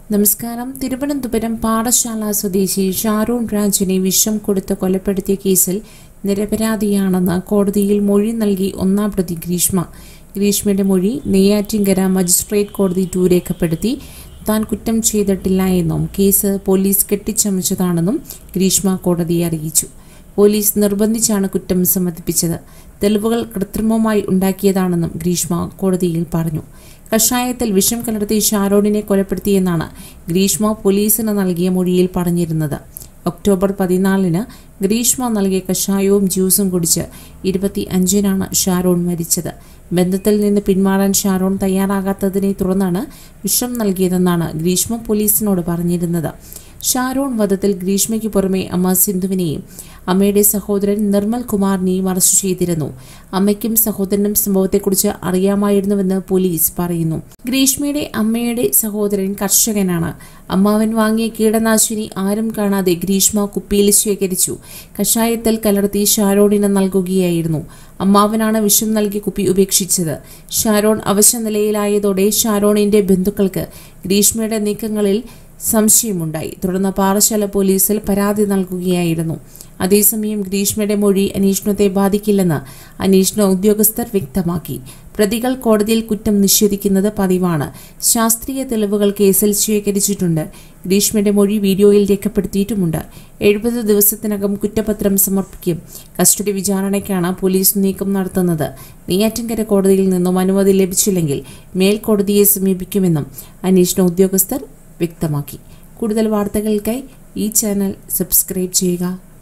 നമസ്കാരം തിരുവനന്തപുരം പാഠശാല സ്വദേശി ഷാരൂൺ രാജിനെ വിഷം കൊടുത്ത് കൊലപ്പെടുത്തിയ കേസിൽ നിരപരാധിയാണെന്ന് കോടതിയിൽ മൊഴി നൽകി ഒന്നാം പ്രതി ഗ്രീഷ്മ ഗ്രീഷ്മയുടെ മൊഴി നെയ്യാറ്റിങ്കര മജിസ്ട്രേറ്റ് കോടതി ടു രേഖപ്പെടുത്തി താൻ കുറ്റം ചെയ്തിട്ടില്ല എന്നും കേസ് പോലീസ് കെട്ടിച്ചമച്ചതാണെന്നും ഗ്രീഷ്മ കോടതിയെ അറിയിച്ചു പോലീസ് നിർബന്ധിച്ചാണ് കുറ്റം സമ്മതിപ്പിച്ചത് തെളിവുകൾ കൃത്രിമമായി ഉണ്ടാക്കിയതാണെന്നും ഗ്രീഷ്മ കോടതിയിൽ പറഞ്ഞു കഷായത്തിൽ വിഷം കലർത്തി ഷാരോണിനെ കൊലപ്പെടുത്തിയെന്നാണ് ഗ്രീഷ്മ പോലീസിന് നൽകിയ മൊഴിയിൽ പറഞ്ഞിരുന്നത് ഒക്ടോബർ പതിനാലിന് ഗ്രീഷ്മ നൽകിയ കഷായവും ജ്യൂസും കുടിച്ച് ഇരുപത്തി അഞ്ചിനാണ് ഷാരോൺ മരിച്ചത് ബന്ധത്തിൽ നിന്ന് പിന്മാറാൻ ഷാരോൺ തയ്യാറാകാത്തതിനെ തുടർന്നാണ് വിഷം നൽകിയതെന്നാണ് ഗ്രീഷ്മ പോലീസിനോട് പറഞ്ഞിരുന്നത് ഷാരോൺ വധത്തിൽ ഗ്രീഷ്മയ്ക്ക് പുറമെ അമ്മ സിന്ധുവിനെയും അമ്മയുടെ സഹോദരൻ നിർമ്മൽ കുമാറിനെയും അറസ്റ്റ് ചെയ്തിരുന്നു അമ്മയ്ക്കും സഹോദരനും സംഭവത്തെക്കുറിച്ച് അറിയാമായിരുന്നുവെന്ന് പോലീസ് പറയുന്നു ഗ്രീഷ്മയുടെ അമ്മയുടെ സഹോദരൻ കർഷകനാണ് അമ്മാവൻ വാങ്ങിയ കീടനാശിനി ആരും കാണാതെ ഗ്രീഷ്മ കുപ്പിയിൽ ശേഖരിച്ചു കഷായത്തിൽ കലർത്തി ഷാരോണിന് നൽകുകയായിരുന്നു അമ്മാവനാണ് വിഷം നൽകി കുപ്പി ഉപേക്ഷിച്ചത് ഷാരോൺ അവശ നിലയിലായതോടെ ഷാരോണിന്റെ ബന്ധുക്കൾക്ക് ഗ്രീഷ്മയുടെ നീക്കങ്ങളിൽ സംശയമുണ്ടായി തുടർന്ന് പാറശാല പോലീസിൽ പരാതി നൽകുകയായിരുന്നു അതേസമയം ഗ്രീഷ്മയുടെ മൊഴി അന്വേഷണത്തെ ബാധിക്കില്ലെന്ന് അന്വേഷണ ഉദ്യോഗസ്ഥർ വ്യക്തമാക്കി പ്രതികൾ കോടതിയിൽ കുറ്റം നിഷേധിക്കുന്നത് പതിവാണ് ശാസ്ത്രീയ തെളിവുകൾ കേസിൽ ശേഖരിച്ചിട്ടുണ്ട് ഗ്രീഷ്മയുടെ മൊഴി വീഡിയോയിൽ രേഖപ്പെടുത്തിയിട്ടുമുണ്ട് എഴുപത് ദിവസത്തിനകം കുറ്റപത്രം സമർപ്പിക്കും കസ്റ്റഡി വിചാരണയ്ക്കാണ് പോലീസ് നീക്കം നടത്തുന്നത് നെയ്യാറ്റിൻകര കോടതിയിൽ നിന്നും അനുമതി ലഭിച്ചില്ലെങ്കിൽ മേൽക്കോടതിയെ സമീപിക്കുമെന്നും അന്വേഷണ ഉദ്യോഗസ്ഥർ വ്യക്തമാക്കി കൂടുതൽ വാർത്തകൾക്കായി ഈ ചാനൽ സബ്സ്ക്രൈബ് ചെയ്യുക